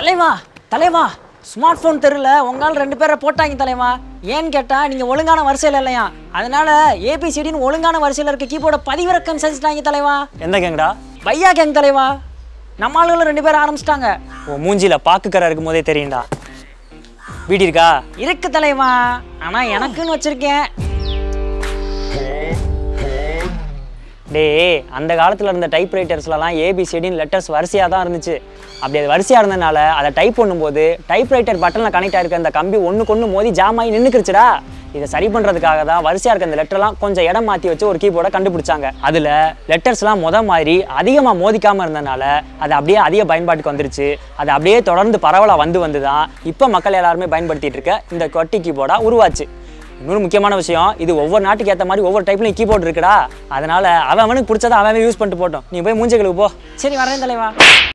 தலைவா தலைவா smart phone தெருவில் உங்களால் ரெண்டு பேரை போட்டாங்க தலைவா ஏன்னு கேட்டால் நீங்கள் ஒழுங்கான வரிசையில் இல்லையா அதனால ஏபிசிடின்னு ஒழுங்கான வரிசையில் இருக்க கீபோர்டை பதிவிறக்கம் செஞ்சுட்டாங்க தலைவா எந்த கேங்கடா பையா கேங் தலைவா நம்ம ஆளுகளும் ரெண்டு பேரும் ஆரம்பிச்சிட்டாங்க ஓ மூஞ்சில பாக்குக்கரை இருக்கும் போதே தெரியும்டா வீடு இருக்கா இருக்கு தலைவா ஆனால் எனக்குன்னு வச்சிருக்கேன் டேய் அந்த காலத்தில் இருந்த டைப்ரைட்டர்ஸ்லலாம் ஏபிசிடின்னு லெட்டர்ஸ் வரிசையாக தான் இருந்துச்சு அப்படி அது வரிசையாக இருந்தனால அதை டைப் பண்ணும்போது டைப்ரைட்டர் பட்டனில் கனெக்ட் ஆயிருக்க அந்த கம்பி ஒன்று கொண்டு மோதி ஜாம் ஆகி நின்றுக்குருச்சுடா இதை சரி பண்ணுறதுக்காக தான் வரிசையாக இருக்க அந்த லெட்டர்லாம் கொஞ்சம் இடம் மாற்றி வச்சு ஒரு கீபோர்டை கண்டுபிடிச்சாங்க அதில் லெட்டர்ஸ்லாம் முத மாதிரி அதிகமாக மோதிக்காமல் இருந்தனால அது அப்படியே அதிக பயன்பாட்டுக்கு வந்துருச்சு அது அப்படியே தொடர்ந்து பரவலாக வந்து வந்து தான் இப்போ மக்கள் எல்லாருமே பயன்படுத்திட்டு இருக்க இந்த கொட்டி கீபோர்டாக உருவாச்சு இன்னொரு முக்கியமான விஷயம் இது ஒவ்வொரு நாட்டுக்கு ஏற்ற மாதிரி ஒவ்வொரு டைப்லையும் கீபோர்டு இருக்குடா அதனால அவன் அவனுக்கு பிடிச்சதை அவன் யூஸ் பண்ணிட்டு போட்டோம் நீ போய் மூஞ்ச கழுவு போ சரி வரேன் தலைவா